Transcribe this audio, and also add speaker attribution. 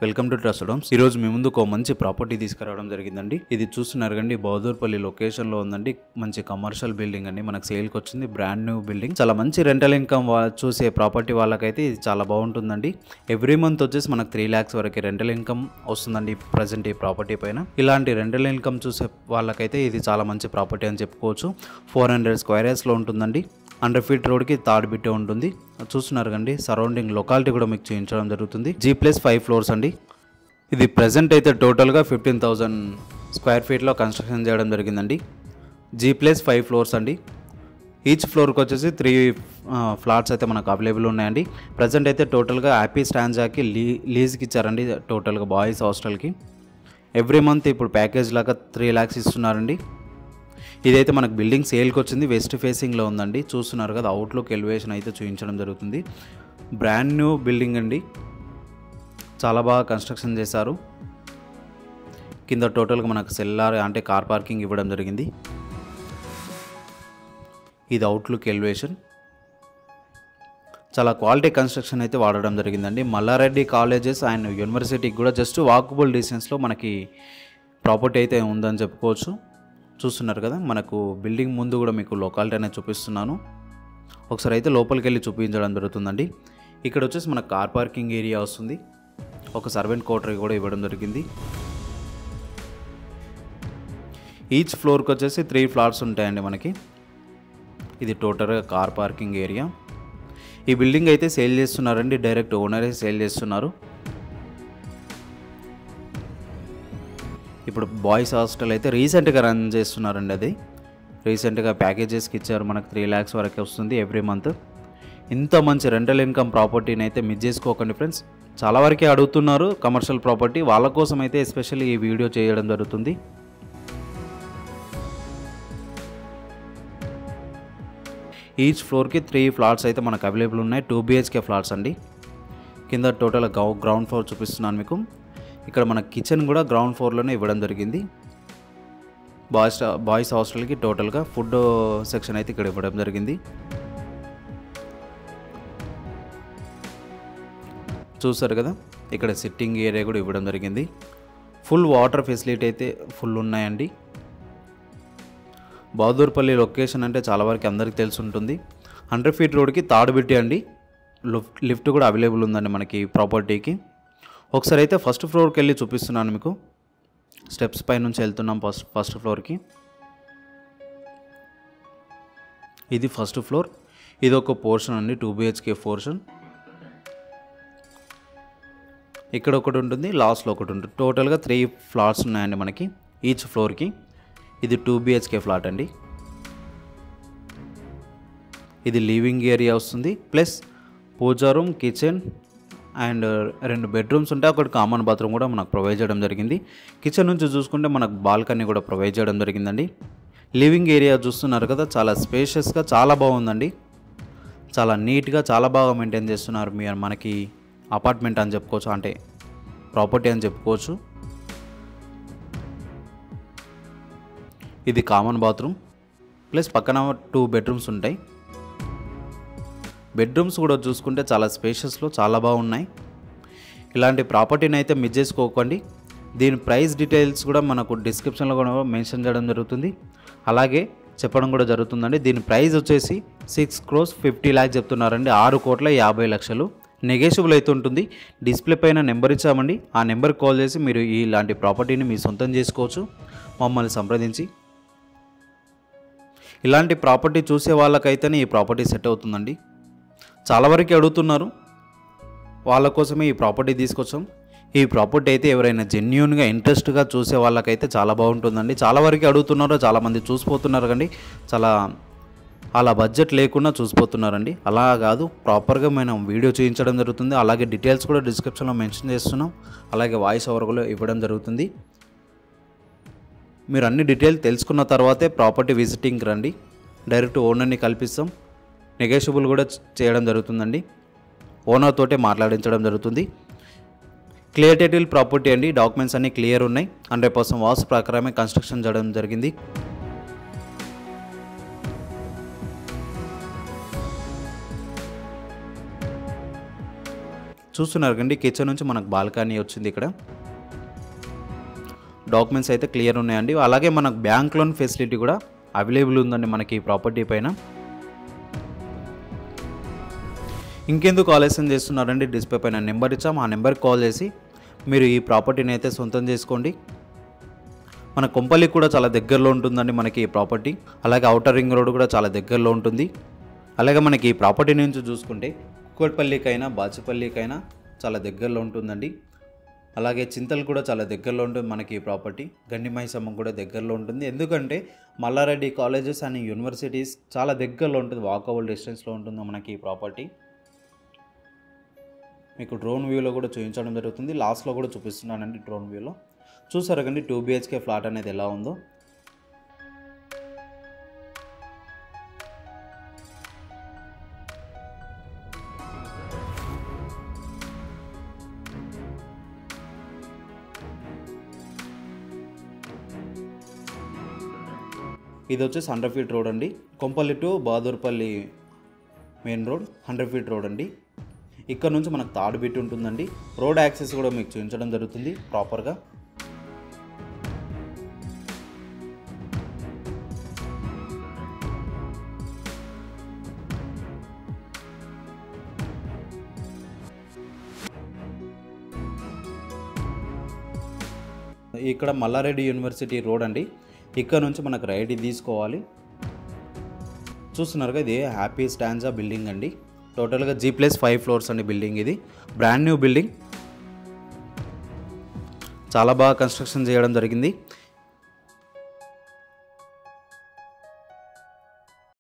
Speaker 1: welcome to trust homes ఈ రోజు మీ ముందు ఒక మంచి ప్రాపర్టీ తీసుకురావడం జరిగిందండి ఇది చూస్తున్నారు కండి బౌదూర్పల్లి లొకేషన్ లో ఉందండి మంచి కమర్షియల్ బిల్డింగ్ అండి మనకు సేల్ కి వచ్చింది బ్రాండ్ న్యూ బిల్డింగ్ చాలా మంచి రెంటల్ ఇన్కమ్ చూసే ప్రాపర్టీ వాళ్ళకైతే ఇది చాలా బాగుంటుందండి ఎవ్రీ మంత్ వచ్చేసి మనకు త్రీ ల్యాక్స్ వరకు రెంటల్ ఇన్కమ్ వస్తుందండి ప్రజెంట్ ఈ ప్రాపర్టీ పైన ఇలాంటి రెంటల్ ఇన్కమ్ చూసే వాళ్ళకైతే ఇది చాలా మంచి ప్రాపర్టీ అని చెప్పుకోవచ్చు ఫోర్ హండ్రెడ్ స్క్వేర్ లో ఉంటుందండి హండ్రెడ్ ఫీట్ రోడ్కి థర్డ్ బిట్టే ఉంటుంది చూస్తున్నారు కండి సరౌండింగ్ లొకాలిటీ కూడా మీకు చూపించడం జరుగుతుంది జీ ప్లస్ ఫైవ్ ఫ్లోర్స్ అండి ఇది ప్రజెంట్ అయితే టోటల్గా ఫిఫ్టీన్ థౌజండ్ స్క్వేర్ ఫీట్లో కన్స్ట్రక్షన్ చేయడం జరిగిందండి జీ ప్లస్ ఫైవ్ ఫ్లోర్స్ అండి ఈచ్ ఫ్లోర్కి వచ్చేసి త్రీ ఫ్లాట్స్ అయితే మనకు అవైలబుల్ ఉన్నాయండి ప్రజెంట్ అయితే టోటల్గా హ్యాపీ స్టాంజాకి లీ లీజ్కి ఇచ్చారండి టోటల్గా బాయ్స్ హాస్టల్కి ఎవ్రీ మంత్ ఇప్పుడు ప్యాకేజ్ లాగా త్రీ ల్యాక్స్ ఇస్తున్నారండి ఇదైతే మనకు బిల్డింగ్ సేల్కి వచ్చింది వెస్ట్ ఫేసింగ్లో ఉందండి చూస్తున్నారు కదా అవుట్లుక్ ఎలివేషన్ అయితే చూపించడం జరుగుతుంది బ్రాండ్ న్యూ బిల్డింగ్ అండి చాలా బాగా కన్స్ట్రక్షన్ చేశారు కింద టోటల్గా మనకు సెల్లార్ అంటే కార్ పార్కింగ్ ఇవ్వడం జరిగింది ఇది అవుట్లుక్ ఎలివేషన్ చాలా క్వాలిటీ కన్స్ట్రక్షన్ అయితే వాడడం జరిగిందండి మల్లారెడ్డి కాలేజెస్ అండ్ యూనివర్సిటీకి కూడా జస్ట్ వాకబుల్ డిస్టెన్స్లో మనకి ప్రాపర్టీ అయితే ఉందని చెప్పుకోవచ్చు చూస్తున్నారు కదా మనకు బిల్డింగ్ ముందు కూడా మీకు లొకాలిటీ అనేది చూపిస్తున్నాను ఒకసారి అయితే లోపలికి వెళ్ళి చూపించడం జరుగుతుందండి ఇక్కడ వచ్చేసి మన కార్ పార్కింగ్ ఏరియా వస్తుంది ఒక సర్వెంట్ క్వార్టర్ కూడా ఇవ్వడం జరిగింది ఈచ్ ఫ్లోర్కి వచ్చేసి త్రీ ఫ్లాట్స్ ఉంటాయండి మనకి ఇది టోటల్గా కార్ పార్కింగ్ ఏరియా ఈ బిల్డింగ్ అయితే సేల్ చేస్తున్నారండి డైరెక్ట్ ఓనరే సేల్ చేస్తున్నారు ఇప్పుడు బాయ్స్ హాస్టల్ అయితే రీసెంట్గా రన్ చేస్తున్నారండి అది రీసెంట్గా ప్యాకేజెస్కి ఇచ్చారు మనకు త్రీ ల్యాక్స్ వరకు వస్తుంది ఎవ్రీ మంత్ ఇంత మంచి రెంటల్ ఇన్కమ్ ప్రాపర్టీని అయితే మిస్ చేసుకోకండి ఫ్రెండ్స్ చాలా వరకే అడుగుతున్నారు కమర్షియల్ ప్రాపర్టీ వాళ్ళ కోసం అయితే ఎస్పెషల్లీ ఈ వీడియో చేయడం జరుగుతుంది ఈచ్ ఫ్లోర్కి త్రీ ఫ్లాట్స్ అయితే మనకు అవైలబుల్ ఉన్నాయి టూ బిహెచ్కే ఫ్లాట్స్ అండి కింద టోటల్ గౌ గ్రౌండ్ ఫ్లోర్ చూపిస్తున్నాను మీకు ఇక్కడ మన కిచెన్ కూడా గ్రౌండ్ ఫ్లోర్లోనే ఇవ్వడం జరిగింది బాయ్స్ బాయ్స్ హాస్టల్కి టోటల్గా ఫుడ్ సెక్షన్ అయితే ఇక్కడ ఇవ్వడం జరిగింది చూసారు కదా ఇక్కడ సిట్టింగ్ ఏరియా కూడా ఇవ్వడం జరిగింది ఫుల్ వాటర్ ఫెసిలిటీ అయితే ఫుల్ ఉన్నాయండి బహదూర్పల్లి లొకేషన్ అంటే చాలా వరకు అందరికీ తెలిసి ఉంటుంది హండ్రెడ్ ఫీట్ రోడ్కి తాడుబిట్టి అండి లిఫ్ట్ లిఫ్ట్ కూడా అవైలబుల్ ఉందండి మనకి ప్రాపర్టీకి ఒకసారి అయితే ఫస్ట్ ఫ్లోర్కి వెళ్ళి చూపిస్తున్నాను మీకు స్టెప్స్ పై నుంచి వెళ్తున్నాం ఫస్ట్ ఫస్ట్ ఫ్లోర్కి ఇది ఫస్ట్ ఫ్లోర్ ఇది ఒక పోర్షన్ అండి టూ బిహెచ్కే పోర్షన్ ఇక్కడ ఒకటి ఉంటుంది లాస్ట్లో ఒకటి ఉంటుంది టోటల్గా త్రీ ఫ్లాట్స్ ఉన్నాయండి మనకి ఈచ్ ఫ్లోర్కి ఇది టూ బిహెచ్కే ఫ్లాట్ అండి ఇది లివింగ్ ఏరియా వస్తుంది plus pooja room kitchen and రెండు బెడ్రూమ్స్ ఉంటాయి ఒకటి కామన్ బాత్రూమ్ కూడా మనకు ప్రొవైడ్ చేయడం జరిగింది కిచెన్ నుంచి చూసుకుంటే మనకు బాల్కనీ కూడా ప్రొవైడ్ చేయడం జరిగిందండి లివింగ్ ఏరియా చూస్తున్నారు కదా చాలా స్పేషియస్గా చాలా బాగుందండి చాలా నీట్గా చాలా బాగా మెయింటైన్ చేస్తున్నారు మీరు మనకి అపార్ట్మెంట్ అని చెప్పుకోవచ్చు అంటే ప్రాపర్టీ అని చెప్పుకోవచ్చు ఇది కామన్ బాత్రూమ్ ప్లస్ పక్కన టూ బెడ్రూమ్స్ ఉంటాయి బెడ్రూమ్స్ కూడా చూసుకుంటే చాలా స్పేషియస్లో చాలా బాగున్నాయి ఇలాంటి ప్రాపర్టీని అయితే మిస్ చేసుకోకండి దీని ప్రైస్ డీటెయిల్స్ కూడా మనకు డిస్క్రిప్షన్లో కూడా మెన్షన్ చేయడం జరుగుతుంది అలాగే చెప్పడం కూడా జరుగుతుందండి దీని ప్రైస్ వచ్చేసి సిక్స్ క్రోస్ ఫిఫ్టీ ల్యాక్స్ చెప్తున్నారండి ఆరు కోట్ల యాభై లక్షలు నెగేషియబుల్ అయితే ఉంటుంది డిస్ప్లే పైన నెంబర్ ఇచ్చామండి ఆ నెంబర్కి కాల్ చేసి మీరు ఇలాంటి ప్రాపర్టీని మీ సొంతం చేసుకోవచ్చు మమ్మల్ని సంప్రదించి ఇలాంటి ప్రాపర్టీ చూసే వాళ్ళకైతేనే ఈ ప్రాపర్టీ సెట్ అవుతుందండి చాలా వరకు అడుగుతున్నారు వాళ్ళ కోసమే ఈ ప్రాపర్టీ తీసుకొచ్చాం ఈ ప్రాపర్టీ అయితే ఎవరైనా జెన్యున్గా ఇంట్రెస్ట్గా చూసే వాళ్ళకైతే చాలా బాగుంటుందండి చాలా వరకు అడుగుతున్నారు చాలామంది చూసిపోతున్నారు కండి చాలా అలా బడ్జెట్ లేకుండా చూసిపోతున్నారండి అలా కాదు ప్రాపర్గా మనం వీడియో చూపించడం జరుగుతుంది అలాగే డీటెయిల్స్ కూడా డిస్క్రిప్షన్లో మెన్షన్ చేస్తున్నాం అలాగే వాయిస్ ఓవర్ కూడా ఇవ్వడం జరుగుతుంది మీరు అన్ని డీటెయిల్ తెలుసుకున్న తర్వాతే ప్రాపర్టీ విజిటింగ్కి రండి డైరెక్ట్ ఓనర్ని కల్పిస్తాం నెగోషియబుల్ కూడా చేయడం జరుగుతుందండి ఓనర్ తోటే మాట్లాడించడం జరుగుతుంది క్లియర్ టైటిల్ ప్రాపర్టీ అండి డాక్యుమెంట్స్ అన్నీ క్లియర్ ఉన్నాయి హండ్రెడ్ పర్సెంట్ వాస్తు ప్రకారమే కన్స్ట్రక్షన్ చేయడం జరిగింది చూస్తున్నారు కండి కిచెన్ నుంచి మనకు బాల్కనీ వచ్చింది ఇక్కడ డాక్యుమెంట్స్ అయితే క్లియర్ ఉన్నాయండి అలాగే మనకు బ్యాంక్ లోన్ ఫెసిలిటీ కూడా అవైలబుల్ ఉందండి మనకి ఈ ప్రాపర్టీ పైన ఇంకెందుకు ఆలస్యం చేస్తున్నారండి డిస్ప్లే పైన నెంబర్ ఇచ్చాం ఆ నెంబర్కి కాల్ చేసి మీరు ఈ ప్రాపర్టీని అయితే సొంతం చేసుకోండి మన కొంపల్లికి కూడా చాలా దగ్గరలో ఉంటుందండి మనకి ఈ ప్రాపర్టీ అలాగే అవుటర్ రింగ్ రోడ్ కూడా చాలా దగ్గరలో ఉంటుంది అలాగే మనకి ఈ ప్రాపర్టీ నుంచి చూసుకుంటే కుక్కట్పల్లికైనా బాచిపల్లికైనా చాలా దగ్గరలో ఉంటుందండి అలాగే చింతలు కూడా చాలా దగ్గరలో ఉంటుంది మనకి ఈ ప్రాపర్టీ గండిమైసమ్మ కూడా దగ్గరలో ఉంటుంది ఎందుకంటే మల్లారెడ్డి కాలేజెస్ అండ్ యూనివర్సిటీస్ చాలా దగ్గరలో ఉంటుంది వాకబుల్ డిస్టెన్స్లో ఉంటుంది మనకి ఈ ప్రాపర్టీ మీకు డ్రోన్ వ్యూలో కూడా చూపించడం జరుగుతుంది లాస్ట్లో కూడా చూపిస్తున్నానండి డ్రోన్ వ్యూలో చూసారు కండి టూ బిహెచ్కే ఫ్లాట్ అనేది ఎలా ఉందో ఇది వచ్చేసి హండ్రెడ్ ఫీట్ రోడ్ అండి Kompally to Bahadurpally main road hundred feet road అండి ఇక్కడ నుంచి మనకు తాడు బిట్ ఉంటుందండి రోడ్ యాక్సెస్ కూడా మీకు చూపించడం జరుగుతుంది ప్రాపర్గా ఇక్కడ మల్లారెడ్డి యూనివర్సిటీ రోడ్ అండి ఇక్కడ నుంచి మనకు రైట్ తీసుకోవాలి చూస్తున్నారుగా ఇది హ్యాపీ స్టాండ్జా బిల్డింగ్ అండి టోటల్గా జీ ప్లస్ ఫైవ్ ఫ్లోర్స్ అండి బిల్డింగ్ ఇది బ్రాండ్ న్యూ బిల్డింగ్ చాలా బాగా కన్స్ట్రక్షన్ చేయడం జరిగింది